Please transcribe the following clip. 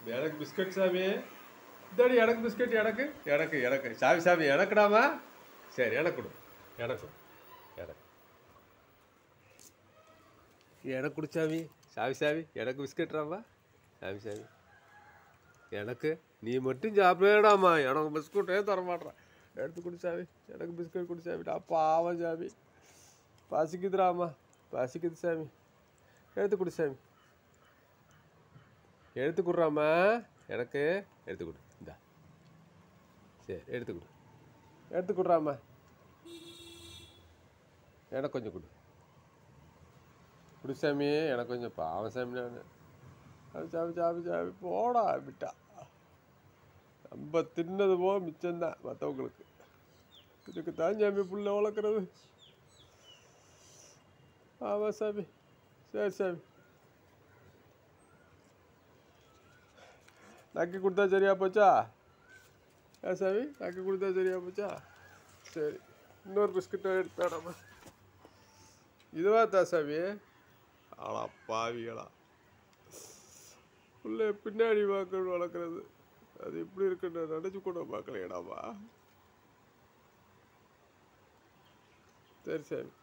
எனக்கு பிஸ்கட் சாமி இதாடி எனக்கு பிஸ்கட் எனக்கு எனக்கு எனக்கு சாமி சாமி எனக்குடாமா சரி எனக்கு கொடு எனக்கு கொடு. எனக்கு எனக்கு கொடு சாமி சாமி சாமி எனக்கு பிஸ்கட்றாமா சாமி சாமி எனக்கு நீ மட்டும் சாப்பிடடாமா எனக்கு பிஸ்கட்டே தர மாட்டேறான் எடுத்து கொடு சாமி எனக்கு பிஸ்கட் கொடு சாமிடா பாவம் சாமி பசிக்குதுடாமா பசிக்குது சாமி எடுத்து கொடு சாமி எடுத்து கொடுறாமா எனக்கு எடுத்து கொடு இந்தா சரி எடுத்து கொடு எடுத்து கொடுறாமா எனக்கு கொஞ்சம் கொடு கொடு சாமி எனக்கு கொஞ்சம் பாவம் சாமி நான் அது சாமி சாமி சாமி போடா விட்டா நம்ம தின்னது போக மிச்சம்தான் மற்றவங்களுக்கு இதுக்கு தான் சாமி புள்ள வளர்க்குறது ஆமாம் சாமி சரி சாமி நக்கி கொடுத்தா சரியா போச்சா ஏன் சாமி நக்கி கொடுத்தா சரியா போச்சா சரி இன்னொரு பிஸ்கட்டை எடுத்தாடாம இதுவா தான் சாமி ஆளா பாவிகளா உள்ள பின்னாடி வாக்கள் வளர்க்குறது அது எப்படி இருக்குன்னு நினச்சி கூட பார்க்கலையடாமா சரி சாமி